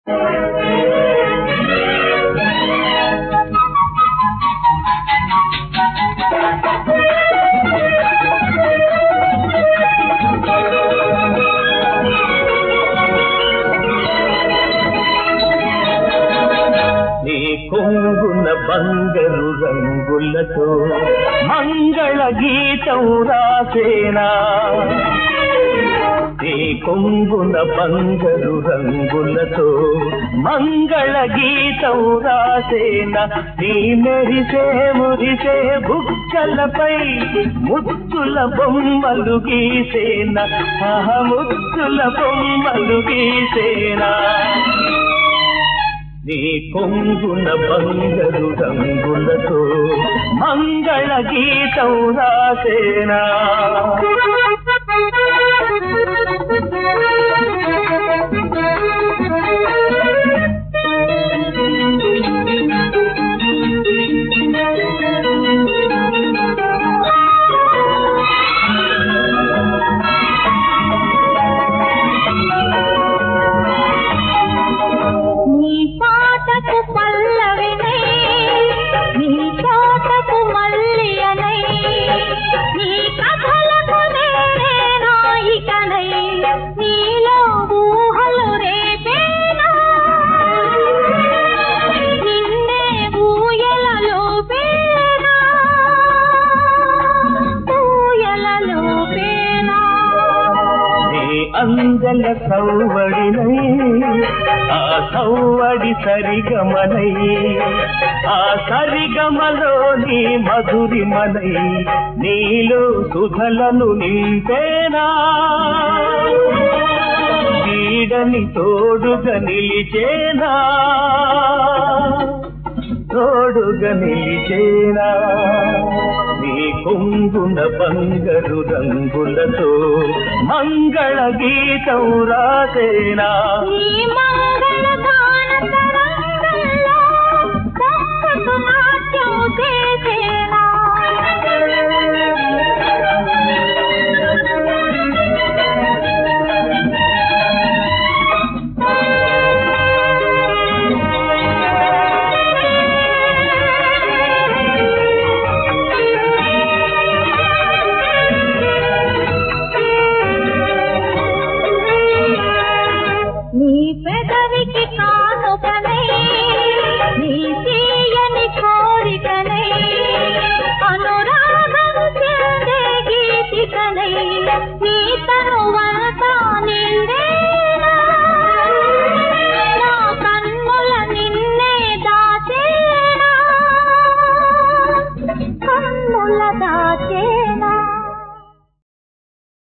నీ కొంగున బంగారు రంగులతో మంగళ గీతం రాసేనా నీ కొంగున బంగారు రంగులతో మంగళ గీతం రాసేనా నీ మెరిసే మురిసే బుక్కలపై ముత్తుల బొమ్మలు గీసేనా ఆహ ముత్తుల బొమ్మలు గీసేనా నీ కొంగున బంగారు రంగులతో మంగళ గీతం రాసేనా నీ పాటకు పల్లవినై నీ తోటకు మల్లియనై నీ కథలకు నేనే నాయికనై నీలో ఊహలు రేపేనా నిన్నే ఊయలలో పేనా ఊయలలో పేనా నీ అందల సౌవడినై ఆ సౌవడి సరిగమనై ఆ సరిగమలో నీ మధురిమనై నీలో సుధలను నింపేనా వీడని తోడుగా నిలిచేనా తోడుగా నిలిచేనా నీ కొంగున బంగారు రంగులతో మంగళ గీతం రాసేనా ఈ మంగళ గాన తరంగంలో తప్పకు నాట్యం చేసేనా నీ పెదవికి కానుకనై నీ తీయని కోరికనై అనురాగం చెందే గీతికనై నీ తనువంతా నిండేనా నా కన్నుల నిన్నే దాచేనా కన్నుల దాచేనా